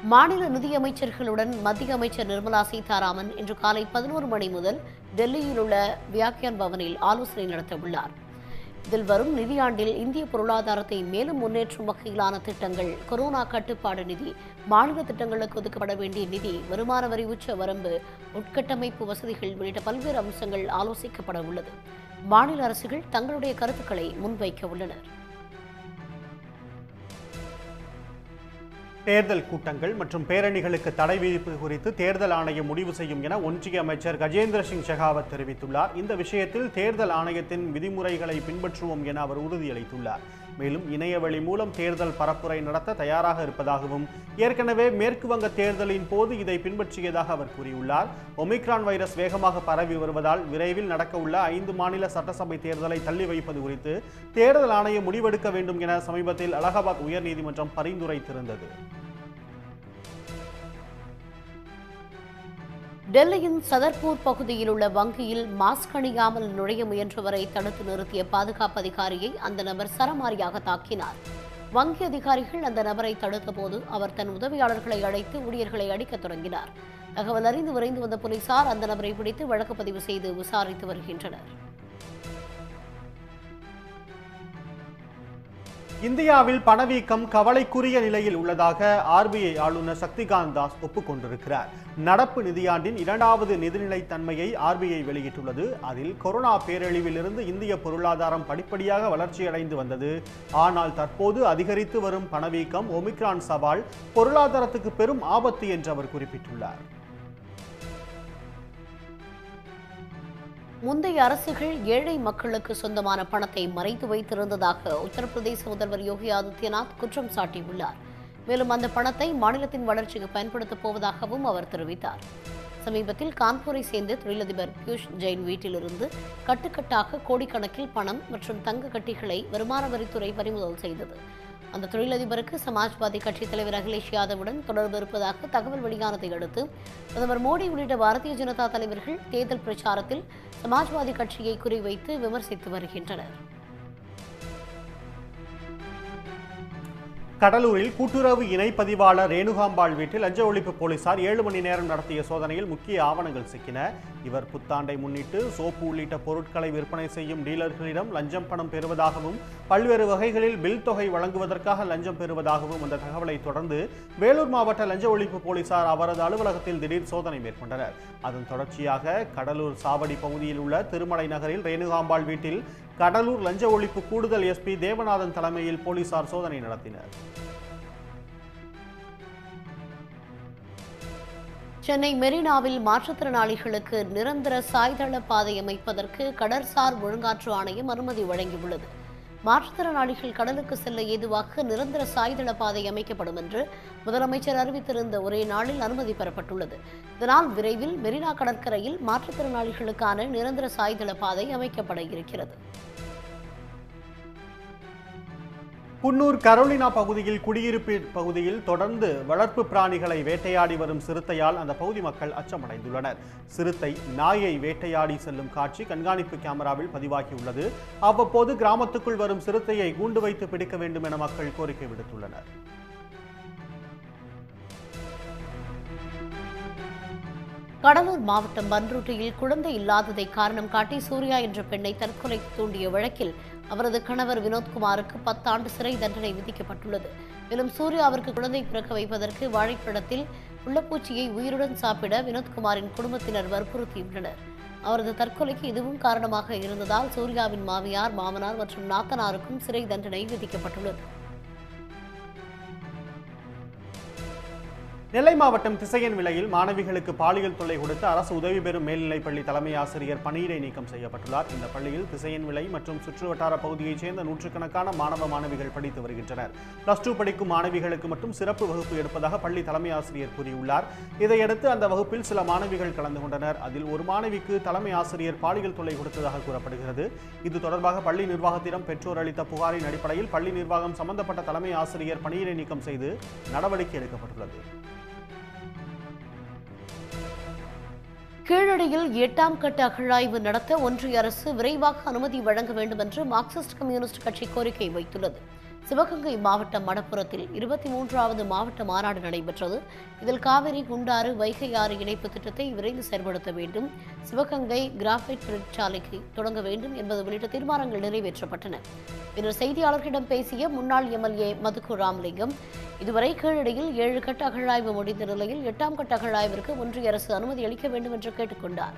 மாநில நிதியமைச்சர்களுடன் மத்திய அமைச்சர் நிர்மலா சீதாராமன் இன்று காலை பதினோரு மணி முதல் டெல்லியில் உள்ள வியாக்கியான் பவனில் ஆலோசனை நடத்த உள்ளார் இதில் வரும் நிதியாண்டில் இந்திய பொருளாதாரத்தை மேலும் முன்னேற்றும் வகையிலான திட்டங்கள் கொரோனா கட்டுப்பாடு நிதி மாநில திட்டங்களுக்கு ஒதுக்கப்பட வேண்டிய நிதி வருமான வரி உச்ச வரம்பு உட்கட்டமைப்பு வசதிகள் உள்ளிட்ட பல்வேறு அம்சங்கள் ஆலோசிக்கப்பட உள்ளது மாநில அரசுகள் தங்களுடைய கருத்துக்களை முன்வைக்க உள்ளனர் தேர்தல் கூட்டங்கள் மற்றும் பேரணிகளுக்கு தடை விதிப்பு குறித்து தேர்தல் ஆணையம் முடிவு செய்யும் என ஒன்றிய அமைச்சர் கஜேந்திர சிங் ஷெகாவத் தெரிவித்துள்ளார் இந்த விஷயத்தில் தேர்தல் ஆணையத்தின் விதிமுறைகளை பின்பற்றுவோம் என அவர் உறுதியளித்துள்ளார் மேலும் இணையவழி மூலம் தேர்தல் பரப்புரை நடத்த தயாராக இருப்பதாகவும் ஏற்கனவே மேற்கு வங்க தேர்தலின் போது இதை பின்பற்றியதாக அவர் கூறியுள்ளார் ஒமிக்ரான் வைரஸ் வேகமாக பரவி வருவதால் விரைவில் நடக்கவுள்ள ஐந்து மாநில சட்டசபை தேர்தலை தள்ளி வைப்பது குறித்து தேர்தல் ஆணையம் முடிவெடுக்க வேண்டும் என சமீபத்தில் அலகாபாத் உயர்நீதிமன்றம் பரிந்துரைத்திருந்தது டெல்லியின் சதர்பூர் பகுதியில் உள்ள வங்கியில் மாஸ்க் அணியாமல் நுழைய முயன்றவரை தடுத்து நிறுத்திய பாதுகாப்பு அதிகாரியை அந்த நபர் சரமாரியாக தாக்கினார் வங்கி அதிகாரிகள் அந்த நபரை தடுத்தபோது அவர் தன் உதவியாளர்களை அழைத்து ஊழியர்களை அடிக்கத் தொடங்கினார் தகவல் அறிந்து விரைந்து வந்த போலீசார் அந்த நபரை பிடித்து வழக்கு பதிவு செய்து விசாரித்து வருகின்றனர் இந்தியாவில் பணவீக்கம் கவலைக்குரிய நிலையில் உள்ளதாக ஆர்பிஐ ஆளுநர் சக்திகாந்த் தாஸ் ஒப்புக்கொண்டிருக்கிறார் நடப்பு நிதியாண்டின் இரண்டாவது நிதிநிலை தன்மையை ஆர்பிஐ வெளியிட்டுள்ளது அதில் கொரோனா பேரழிவிலிருந்து இந்திய பொருளாதாரம் படிப்படியாக வளர்ச்சியடைந்து வந்தது ஆனால் தற்போது அதிகரித்து வரும் பணவீக்கம் ஒமிக்ரான் சவால் பொருளாதாரத்துக்கு பெரும் ஆபத்து என்று அவர் குறிப்பிட்டுள்ளார் முந்தைய அரசுகள் ஏழை மக்களுக்கு சொந்தமான பணத்தை மறைத்து வைத்திருந்ததாக உத்தரப்பிரதேச முதல்வர் யோகி ஆதித்யநாத் குற்றம் சாட்டியுள்ளார் மேலும் அந்த பணத்தை மாநிலத்தின் வளர்ச்சிக்கு பயன்படுத்தப் போவதாகவும் அவர் தெரிவித்தார் சமீபத்தில் கான்பூரை சேர்ந்த தொழிலதிபர் பியூஷ் ஜெயின் வீட்டிலிருந்து கட்டுக்கட்டாக கோடிக்கணக்கில் பணம் மற்றும் தங்க கட்டிகளை வருமான வரித்துறை பறிமுதல் செய்தது அந்த தொழிலதிபருக்கு சமாஜ்வாதி கட்சித் தலைவர் அகிலேஷ் யாதவுடன் தொடர்பு இருப்பதாக தகவல் வெளியானதை அடுத்து பிரதமர் மோடி உள்ளிட்ட பாரதிய ஜனதா தலைவர்கள் தேர்தல் பிரச்சாரத்தில் சமாஜ்வாதி கட்சியை குறிவைத்து விமர்சித்து வருகின்றனர் கடலூரில் கூட்டுறவு இணை பதிவாளர் ரேணுகாம்பாள் வீட்டில் லஞ்ச ஒழிப்பு போலீசார் ஏழு மணி நேரம் நடத்திய சோதனையில் முக்கிய ஆவணங்கள் சிக்கின இவர் புத்தாண்டை முன்னிட்டு சோப்பு உள்ளிட்ட பொருட்களை விற்பனை செய்யும் டீலர்களிடம் லஞ்சம் பணம் பெறுவதாகவும் பல்வேறு வகைகளில் பில் தொகை வழங்குவதற்காக லஞ்சம் பெறுவதாகவும் அந்த தகவலை தொடர்ந்து வேலூர் மாவட்ட லஞ்ச ஒழிப்பு போலீசார் அவரது அலுவலகத்தில் திடீர் சோதனை மேற்கொண்டனர் அதன் தொடர்ச்சியாக கடலூர் சாவடி பகுதியில் உள்ள திருமலை நகரில் ரேணுகாம்பாள் வீட்டில் கடலூர் லஞ்ச ஒழிப்பு கூடுதல் எஸ்பி தேவநாதன் தலைமையில் போலீசார் சோதனை நடத்தினர் சென்னை மெரினாவில் மாற்றுத்திறனாளிகளுக்கு நிரந்தர சாய்தள பாதை அமைப்பதற்கு கடற்சார் ஒழுங்காற்று ஆணையம் அனுமதி வழங்கியுள்ளது மாற்றுத்திறனாளிகள் கடலுக்கு செல்ல ஏதுவாக நிரந்தர சாய்தள பாதை அமைக்கப்படும் என்று முதலமைச்சர் அறிவித்திருந்த ஒரே நாளில் அனுமதி பெறப்பட்டுள்ளது இதனால் விரைவில் மெரினா கடற்கரையில் மாற்றுத்திறனாளிகளுக்கான நிரந்தர சாய்தள பாதை அமைக்கப்பட இருக்கிறது குன்னூர் கரோலினா பகுதியில் குடியிருப்பு பகுதியில் தொடர்ந்து வளர்ப்பு பிராணிகளை வேட்டையாடி வரும் சிறுத்தையால் அந்த பகுதி மக்கள் அச்சமடைந்துள்ளனர் சிறுத்தை நாயை வேட்டையாடி செல்லும் காட்சி கண்காணிப்பு கேமராவில் பதிவாகியுள்ளது அவ்வப்போது கிராமத்துக்குள் வரும் சிறுத்தையை கூண்டு வைத்து பிடிக்க வேண்டும் என மக்கள் கோரிக்கை விடுத்துள்ளனர் கடலூர் மாவட்டம் பன்ருட்டியில் குழந்தை இல்லாததை காரணம் காட்டி சூர்யா என்ற பெண்ணை தற்கொலைக்கு தூண்டிய வழக்கில் அவரது கணவர் வினோத்குமாருக்கு பத்தாண்டு சிறை தண்டனை விதிக்கப்பட்டுள்ளது மேலும் சூர்யாவிற்கு குழந்தை பிறக்க வைப்பதற்கு வாழைப்பழத்தில் உள்ளப்பூச்சியை உயிருடன் சாப்பிட வினோத்குமாரின் குடும்பத்தினர் வற்புறுத்தியுள்ளனர் அவரது தற்கொலைக்கு இதுவும் காரணமாக இருந்ததால் சூர்யாவின் மாமியார் மாமனார் மற்றும் நாத்தனாருக்கும் சிறை தண்டனை விதிக்கப்பட்டுள்ளது நெல்லை மாவட்டம் திசையன் விலையில் மாணவிகளுக்கு பாலியல் தொல்லை கொடுத்து அரசு உதவி பெறும் மேல்நிலைப் பள்ளி தலைமை ஆசிரியர் பணியிடை நீக்கம் செய்யப்பட்டுள்ளார் இந்த பள்ளியில் திசையன் விலை மற்றும் சுற்றுவட்டார பகுதியைச் சேர்ந்த நூற்றுக்கணக்கான மாணவ மாணவிகள் படித்து வருகின்றனர் பிளஸ் டூ படிக்கும் மாணவிகளுக்கு மட்டும் சிறப்பு வகுப்பு எடுப்பதாக பள்ளி தலைமை ஆசிரியர் கூறியுள்ளார் இதையடுத்து அந்த வகுப்பில் சில மாணவிகள் கலந்து கொண்டனர் அதில் ஒரு மாணவிக்கு தலைமை ஆசிரியர் பாலியல் தொல்லை கொடுத்ததாக கூறப்படுகிறது இது தொடர்பாக பள்ளி நிர்வாகத்திடம் பெற்றோர் அளித்த புகாரின் அடிப்படையில் பள்ளி நிர்வாகம் சம்பந்தப்பட்ட தலைமை ஆசிரியர் பணியிடை நீக்கம் செய்து நடவடிக்கை எடுக்கப்பட்டுள்ளது கீழடியில் எட்டாம் கட்ட அகழாய்வு நடத்த ஒன்றிய அரசு விரைவாக அனுமதி வழங்க வேண்டும் என்று மார்க்சிஸ்ட் கம்யூனிஸ்ட் கட்சி கோரிக்கை வைத்துள்ளது சிவகங்கை மாவட்டம் மடப்புரத்தில் இருபத்தி மூன்றாவது மாவட்ட மாநாடு நடைபெற்றது இதில் காவிரி குண்டாறு வைகை ஆறு இணைப்பு திட்டத்தை விரைந்து செயல்படுத்த வேண்டும் சிவகங்கை கிராஃபைட் தொழிற்சாலைக்கு தொடங்க வேண்டும் என்பது உள்ளிட்ட தீர்மானங்கள் நிறைவேற்றப்பட்டன பின்னர் செய்தியாளர்களிடம் பேசிய முன்னாள் எம்எல்ஏ மதுக்கு ராமலிங்கம் இதுவரை கீழடியில் ஏழு கட்ட அகழாய்வு முடிந்த நிலையில் எட்டாம் கட்ட அகழாய்விற்கு ஒன்றிய அரசு அனுமதி அளிக்க வேண்டும் என்று கேட்டுக்கொண்டார்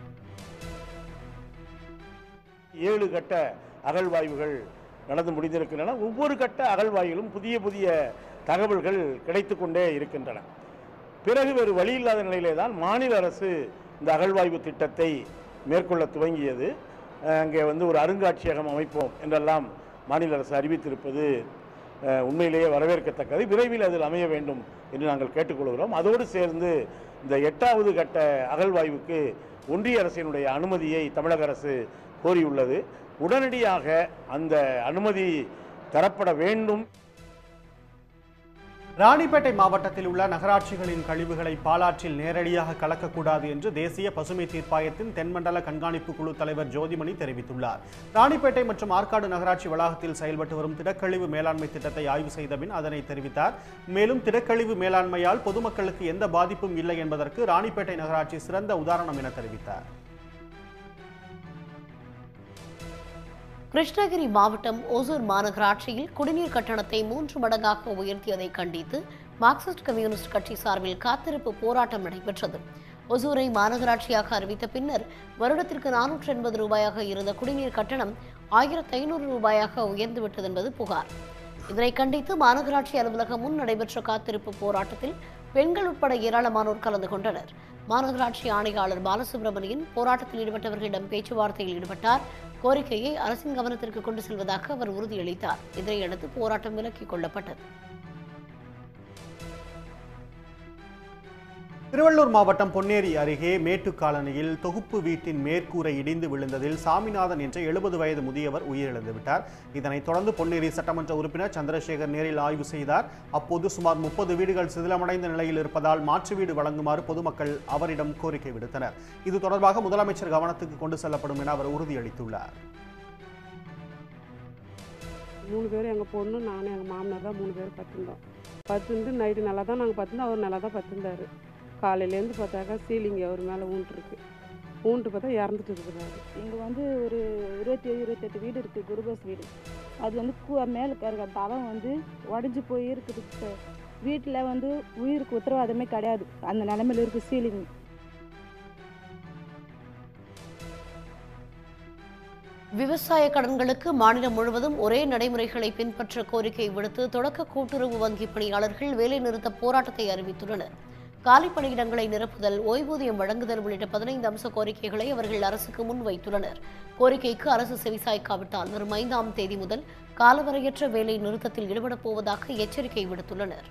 ஏழு கட்ட அகழ்வாய்வுகள் நடந்து முடிந்திருக்கின்றன ஒவ்வொரு கட்ட அகழ்வாய்விலும் புதிய புதிய தகவல்கள் கிடைத்து கொண்டே இருக்கின்றன பிறகு வேறு வழி இல்லாத நிலையிலே தான் மாநில அரசு இந்த அகழ்வாய்வு திட்டத்தை மேற்கொள்ள துவங்கியது அஹ் அங்கே வந்து ஒரு அருங்காட்சியகம் அமைப்போம் என்றெல்லாம் மாநில அரசு அறிவித்திருப்பது அஹ், உண்மையிலேயே வரவேற்கத்தக்கது விரைவில் அதில் அமைய வேண்டும் என்று நாங்கள் கேட்டுக்கொள்கிறோம் அதோடு சேர்ந்து இந்த எட்டாவது கட்ட அகழ்வாய்வுக்கு ஒன்றிய அரசினுடைய அனுமதியை தமிழக அரசு கோரியுள்ளது உடனடியாக அந்த அனுமதி தரப்பட வேண்டும் ராணிப்பேட்டை மாவட்டத்தில் உள்ள நகராட்சிகளின் கழிவுகளை பாலாற்றில் நேரடியாக கலக்கக்கூடாது என்று தேசிய பசுமை தீர்ப்பாயத்தின் தென்மண்டல கண்காணிப்பு குழு தலைவர் ஜோதிமணி தெரிவித்துள்ளார் ராணிப்பேட்டை மற்றும் ஆற்காடு நகராட்சி வளாகத்தில் செயல்பட்டு வரும் திடக்கழிவு மேலாண்மை திட்டத்தை ஆய்வு செய்த பின் அதனை தெரிவித்தார் மேலும் திடக்கழிவு மேலாண்மையால் பொதுமக்களுக்கு எந்த பாதிப்பும் இல்லை என்பதற்கு ராணிப்பேட்டை நகராட்சி சிறந்த உதாரணம் என தெரிவித்தார் கிருஷ்ணகிரி மாவட்டம் ஓசூர் மாநகராட்சியில் குடிநீர் கட்டணத்தை மூன்று மடங்காக உயர்த்தியதை கண்டித்து மார்க்சிஸ்ட் கம்யூனிஸ்ட் கட்சி சார்பில் காத்திருப்பு போராட்டம் நடைபெற்றது ஒசூரை மாநகராட்சியாக அறிவித்த பின்னர் வருடத்திற்கு நானூற்று எண்பது ரூபாயாக இருந்த குடிநீர் கட்டணம் ஆயிரத்து ஐநூறு ரூபாயாக உயர்ந்துவிட்டது என்பது புகார் இதனை கண்டித்து மாநகராட்சி அலுவலகம் முன் நடைபெற்ற காத்திருப்பு போராட்டத்தில் பெண்கள் உட்பட ஏராளமானோர் கலந்து கொண்டனர் மாநகராட்சி ஆணையாளர் பாலசுப்ரமணியன் போராட்டத்தில் ஈடுபட்டவர்களிடம் பேச்சுவார்த்தையில் ஈடுபட்டார் கோரிக்கையை அரசின் கவனத்திற்கு கொண்டு செல்வதாக அவர் உறுதியளித்தார் இதனையடுத்து போராட்டம் விலக்கிக் கொள்ளப்பட்டது திருவள்ளூர் மாவட்டம் பொன்னேரி அருகே மேட்டுக்காலனியில் தொகுப்பு வீட்டின் மேற்கூரை இடிந்து விழுந்ததில் சாமிநாதன் என்ற எழுபது வயது முதியவர் உயிரிழந்து விட்டார் இதனைத் தொடர்ந்து பொன்னேரி சட்டமன்ற உறுப்பினர் சந்திரசேகர் நேரில் ஆய்வு செய்தார் அப்போது சுமார் முப்பது வீடுகள் சிதிலமடைந்த நிலையில் இருப்பதால் மாற்று வீடு வழங்குமாறு பொதுமக்கள் அவரிடம் கோரிக்கை விடுத்தனர் இது தொடர்பாக முதலமைச்சர் கவனத்துக்கு கொண்டு செல்லப்படும் என அவர் உறுதியளித்துள்ளார் மூணு பேர் எங்கள் பொண்ணு நானும் எங்கள் மாமனார் தான் மூணு பேர் பத்துருந்தோம் பத்துந்து நைட்டு நல்லா தான் நாங்கள் பத்துருந்தோம் அவர் நல்லா தான் பத்துருந்தாரு காலையிலேருந்து பார்த்தாக்கா சீலிங் அவர் மேலே ஊன்ட்டுருக்கு ஊன்ட்டு பார்த்தா இறந்துட்டு இருக்கிறாரு இங்கே வந்து ஒரு இருபத்தி ஏழு இருபத்தெட்டு வீடு இருக்குது குருபஸ் வீடு அது வந்து கூ மேலே இருக்க தளம் வந்து உடஞ்சி போய் இருக்குது சார் வீட்டில் வந்து உயிருக்கு உத்தரவாதமே கிடையாது அந்த நிலமையில இருக்குது சீலிங் விவசாய கடன்களுக்கு மாநிலம் முழுவதும் ஒரே நடைமுறைகளை பின்பற்ற கோரிக்கை விடுத்து தொடக்க கூட்டுறவு வங்கி பணியாளர்கள் வேலைநிறுத்த போராட்டத்தை அறிவித்துள்ளனர் காலி பணியிடங்களை நிரப்புதல் ஓய்வூதியம் வழங்குதல் உள்ளிட்ட பதினைந்து அம்ச கோரிக்கைகளை அவர்கள் அரசுக்கு முன்வைத்துள்ளனர் கோரிக்கைக்கு அரசு செவிசாய்க்காவிட்டால் வரும் ஐந்தாம் தேதி முதல் காலவரையற்ற வேலை நிறுத்தத்தில் ஈடுபடப் போவதாக எச்சரிக்கை விடுத்துள்ளனர்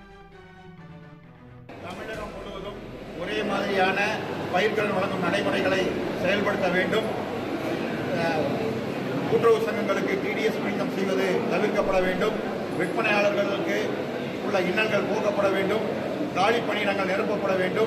தமிழகம் முழுவதும் ஒரே மாதிரியான பயிர்க்கடன் வழங்கும் நடைமுறைகளை செயல்படுத்த வேண்டும் அஹ், கூட்டுறவு சங்கங்களுக்கு டிடிஎஸ் மீட்டம் செய்வது தவிர்க்கப்பட வேண்டும் விற்பனையாளர்களுக்கு உள்ள இன்னல்கள் போக்கப்பட வேண்டும் காலி பணியிடங்கள் நிரப்பப்பட வேண்டும்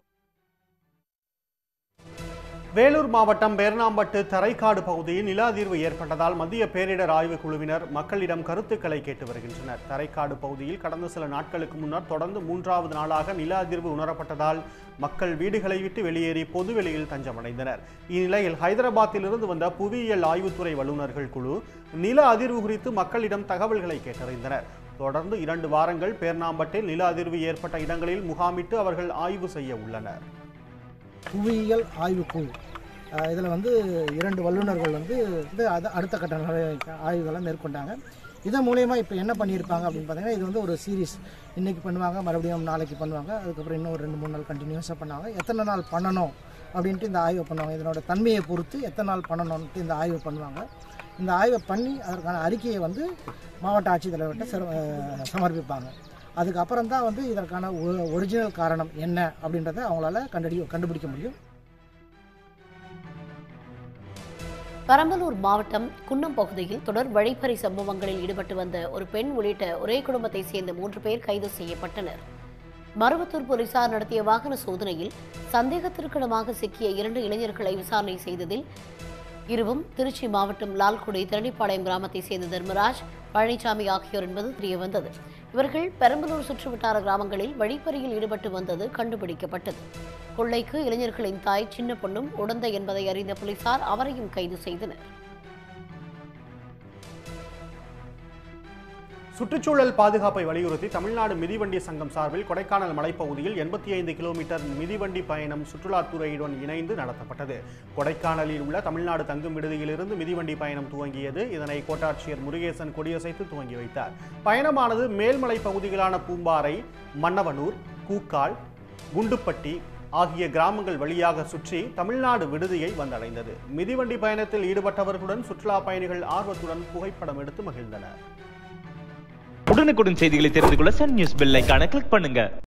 வேலூர் மாவட்டம் பேர்ணாம்பட்டு தரைக்காடு பகுதியில் நில அதிர்வு ஏற்பட்டதால் மத்திய பேரிடர் ஆய்வுக் குழுவினர் மக்களிடம் கருத்துக்களை கேட்டு வருகின்றனர் தரைக்காடு பகுதியில் கடந்த சில நாட்களுக்கு முன்னர் தொடர்ந்து மூன்றாவது நாளாக நில அதிர்வு உணரப்பட்டதால் மக்கள் வீடுகளை விட்டு வெளியேறி பொதுவெளியில் தஞ்சமடைந்தனர் இந்நிலையில் ஹைதராபாத்திலிருந்து வந்த புவியியல் ஆய்வுத்துறை வல்லுநர்கள் குழு நில அதிர்வு குறித்து மக்களிடம் தகவல்களை கேட்டறிந்தனர் தொடர்ந்து இரண்டு வாரங்கள் பேர்ணாம்பட்டில் நில அதிர்வு ஏற்பட்ட இடங்களில் முகாமிட்டு அவர்கள் ஆய்வு செய்ய உள்ளனர் புவியியல் ஆய்வுக்குழு இதில் வந்து இரண்டு வல்லுநர்கள் வந்து இது அது அடுத்த கட்ட நடவடிக்கை ஆய்வுகளை மேற்கொண்டாங்க இதன் மூலயமா இப்போ என்ன பண்ணியிருப்பாங்க அப்படின்னு பார்த்தீங்கன்னா இது வந்து ஒரு சீரிஸ் இன்றைக்கி பண்ணுவாங்க மறுபடியும் நாளைக்கு பண்ணுவாங்க அதுக்கப்புறம் இன்னும் ஒரு ரெண்டு மூணு நாள் கண்டினியூஸாக பண்ணுவாங்க எத்தனை நாள் பண்ணணும் அப்படின்ட்டு இந்த ஆய்வு பண்ணுவாங்க இதனோட தன்மையை பொறுத்து எத்தனை நாள் பண்ணணும்ட்டு இந்த ஆய்வு பண்ணுவாங்க இந்த ஆய்வை பண்ணி அதற்கான அறிக்கையை வந்து மாவட்ட ஆட்சித்தலைவர்கிட்ட சிற- அஹ் சமர்ப்பிப்பாங்க அதுக்கப்புறம் தான் வந்து இதற்கான ஒ- ஒரிஜினல் காரணம் என்ன அப்படின்றத அவங்களால கண்டடி கண்டுபிடிக்க முடியும் பெரம்பலூர் மாவட்டம் குன்னம் பகுதியில் தொடர் வழிப்பறி சம்பவங்களில் ஈடுபட்டு வந்த ஒரு பெண் உள்ளிட்ட ஒரே குடும்பத்தை சேர்ந்த மூன்று பேர் கைது செய்யப்பட்டனர் மருவத்தூர் போலீசார் நடத்திய வாகன சோதனையில் சந்தேகத்திற்கிடமாக சிக்கிய இரண்டு இளைஞர்களை விசாரணை செய்ததில் இருவும் திருச்சி மாவட்டம் லால்குடி திரணிப்பாளையம் கிராமத்தை சேர்ந்த தர்மராஜ் பழனிசாமி ஆகியோர் என்பது தெரியவந்தது இவர்கள் பெரம்பலூர் சுற்றுவட்டார கிராமங்களில் வழிப்பறியில் ஈடுபட்டு வந்தது கண்டுபிடிக்கப்பட்டது கொள்ளைக்கு இளைஞர்களின் தாய் சின்ன பொண்ணும் உடந்தை என்பதை அறிந்த போலீசார் அவரையும் கைது செய்தனர் சுற்றுச்சூழல் பாதுகாப்பை வலியுறுத்தி தமிழ்நாடு மிதிவண்டி சங்கம் சார்பில் கொடைக்கானல் மலைப்பகுதியில் எண்பத்தி ஐந்து கிலோமீட்டர் மிதிவண்டி பயணம் சுற்றுலாத்துறையுடன் இணைந்து நடத்தப்பட்டது கொடைக்கானலில் உள்ள தமிழ்நாடு தங்கும் விடுதியிலிருந்து மிதிவண்டி பயணம் துவங்கியது இதனை கோட்டாட்சியர் முருகேசன் கொடியசைத்து துவங்கி வைத்தார் பயணமானது மேல்மலை பகுதிகளான பூம்பாறை மன்னவனூர் கூக்கால் குண்டுப்பட்டி ஆகிய கிராமங்கள் வழியாக சுற்றி தமிழ்நாடு விடுதியை வந்தடைந்தது மிதிவண்டி பயணத்தில் ஈடுபட்டவர்களுடன் சுற்றுலா பயணிகள் ஆர்வத்துடன் புகைப்படம் எடுத்து மகிழ்ந்தனர் உடனுக்குடன் செய்திகளை தெரிந்து கொள்ள சன் நியூஸ் பெல் ஐகானை கிளிக் பண்ணுங்க